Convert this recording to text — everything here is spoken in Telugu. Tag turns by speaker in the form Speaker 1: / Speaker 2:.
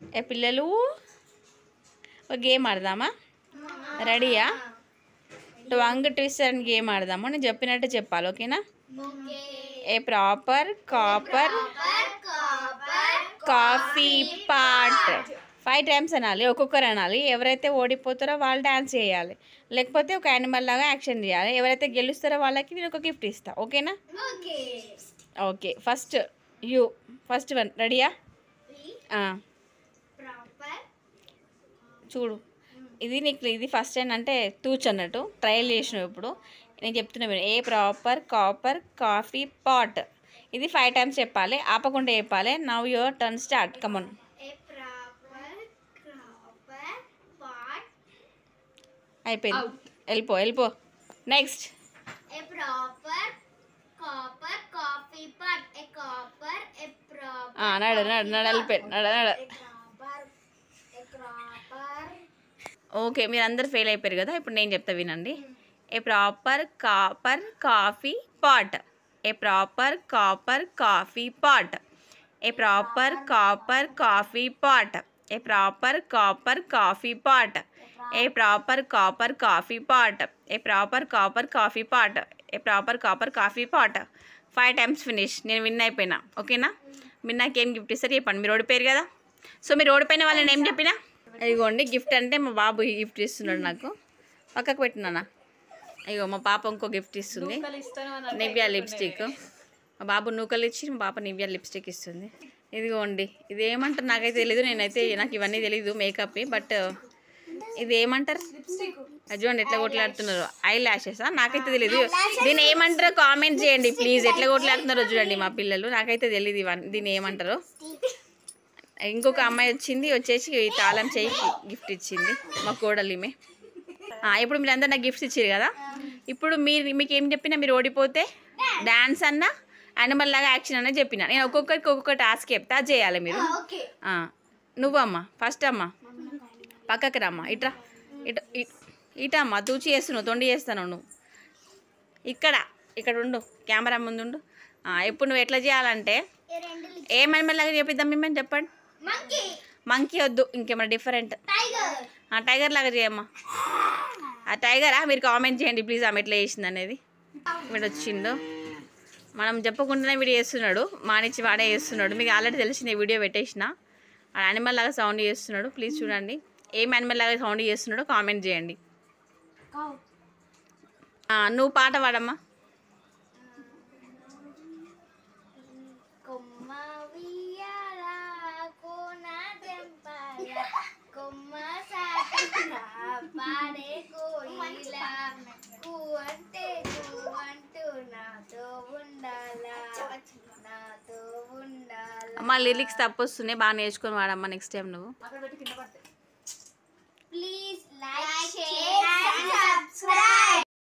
Speaker 1: ఏ పిల్లలు ఒక గేమ్ ఆడదామా రెడీయా ట్వంగ్ ట్విస్ట్ అని గేమ్ ఆడదాము నేను చెప్పినట్టు చెప్పాలి ఓకేనా a proper copper coffee pot five times అనాలి ఒక్కొక్కరు అనాలి ఎవరైతే ఓడిపోతారో వాళ్ళు డాన్స్ చేయాలి లేకపోతే ఒక యానిమల్ లాగా యాక్షన్ చేయాలి ఎవరైతే గెలుస్తారో వాళ్ళకి నేను ఒక గిఫ్ట్ ఇస్తా ఓకేనా okay first you first one రెడీయా చూడు ఇది నీకు ఇది ఫస్ట్ టైం అంటే తూచ్ అన్నట్టు ట్రయల్ చేసినావు ఇప్పుడు నేను చెప్తున్నా మీరు a proper copper coffee pot ఇది ఫైవ్ టైమ్స్ చెప్పాలి ఆపకుండా చెప్పాలి now your turn start come on అయిపోయింది వెళ్ళిపో వెళ్ళిపో next
Speaker 2: A proper copper coffee pot. A copper, a proper.
Speaker 1: నడు నడు నడు వెళ్ళిపోయి నడు నడు
Speaker 2: A copper, a copper.
Speaker 1: Okay మీరు అందరు ఫెయిల్ అయిపోయారు కదా ఇప్పుడు నేను చెప్తా వినండి a proper copper coffee pot a proper copper coffee pot a proper copper coffee pot a proper copper coffee pot a proper copper coffee pot a proper copper coffee pot a proper copper coffee pot five times finish నేను విన్ అయిపోయినా ఓకేనా మీరు నాకు ఏం గిఫ్ట్ ఇస్తారు చెప్పండి మీరు ఓడిపోయారు కదా సో మీరు ఓడిపోయిన వాళ్ళని ఏం చెప్పినా ఇదిగోండి గిఫ్ట్ అంటే మా బాబు ఈ గిఫ్ట్ ఇస్తున్నాడు నాకు పక్కకు పెట్టినానా ఇగో మా పాప ఇంకో గిఫ్ట్ ఇస్తుంది నివ్యా లిప్స్టిక్ మా బాబు నూకలు ఇచ్చి మా పాప నివ్యా లిప్స్టిక్ ఇస్తుంది ఇదిగోండి ఇది ఏమంటారు నాకైతే తెలీదు నేనైతే నాకు ఇవన్నీ తెలీదు మేకప్ బట్ ఇది ఏమంటారు అది చూడండి ఎట్లా కొట్లాడుతున్నారు ఐ ల్యాషెసా నాకైతే తెలియదు దీన్ని ఏమంటారో కామెంట్ చేయండి ప్లీజ్ ఎట్లా కొట్లాడుతున్నారో చూడండి మా పిల్లలు నాకైతే తెలియదు ఇవన్నీ దీన్ని ఏమంటారో ఇంకొక అమ్మాయి వచ్చింది వచ్చేసి ఈ తాళం చేయి గిఫ్ట్ ఇచ్చింది మా కోడలు ఈమె ఆ, ఇప్పుడు మీరు అందరు నాకు గిఫ్ట్స్ ఇచ్చారు కదా ఇప్పుడు మీరు మీకు ఏం చెప్పినా మీరు ఓడిపోతే డాన్స్ అన్నా యానిమల్ లాగా యాక్షన్ అన్నా చెప్పిన నేను ఒక్కొక్కరికి ఒక్కొక్క టాస్క్ చెప్తా అది చేయాలి మీరు
Speaker 2: Okay.
Speaker 1: ఆ, నువ్వమ్మా ఫస్ట్ అమ్మా పక్కకి రమ్మా ఇట్రా ఇట ఇ- ఇటమ్మా తూచి చేస్తున్నావు తొండి చేస్తాను నువ్వు ఇక్కడ ఇక్కడ ఉండు కెమెరా ముందు ఉండు ఆ, ఇప్పుడు నువ్వు ఎట్లా చేయాలంటే
Speaker 2: ఈ రెండు లి-
Speaker 1: ఏ యానిమల్ లాగా చెప్పిద్దాం మేము చెప్పండి
Speaker 2: Monkey.
Speaker 1: మంకీ వద్దు ఇంకేమైనా డిఫరెంట్
Speaker 2: Tiger.
Speaker 1: ఆ టైగర్ లాగా చేయమ్మా ఆ టైగరా మీరు కామెంట్ చేయండి ప్లీజ్ ఆమె ఎట్లా చేసింది అనేది వీడు వచ్చిందో మనం చెప్పకుండానే వీడు చేస్తున్నాడు మానిచ్చి వాడే చేస్తున్నాడు మీకు ఆల్రెడీ తెలిసింది వీడియో పెట్టేసిన ఆ యానిమల్ లాగా సౌండ్ చేస్తున్నాడు ప్లీజ్ చూడండి ఏం యానిమల్ లాగా సౌండ్ చేస్తున్నాడో కామెంట్ చేయండి ఆ, నువ్వు పాట పాడమ్మా
Speaker 2: కొమ్మ ఉయ్యాల, కోన తెంపాల, కొమ్మ సాటున పాడే కోయిల, కూ అంటే కూ అంటూ నాతో ఉండాలా నాతో ఉండాలా
Speaker 1: అమ్మ లిరిక్స్ తప్పు వస్తున్నాయి బాగా నేర్చుకొని వాడమ్మా నెక్స్ట్ టైం నువ్వు
Speaker 2: please like share and subscribe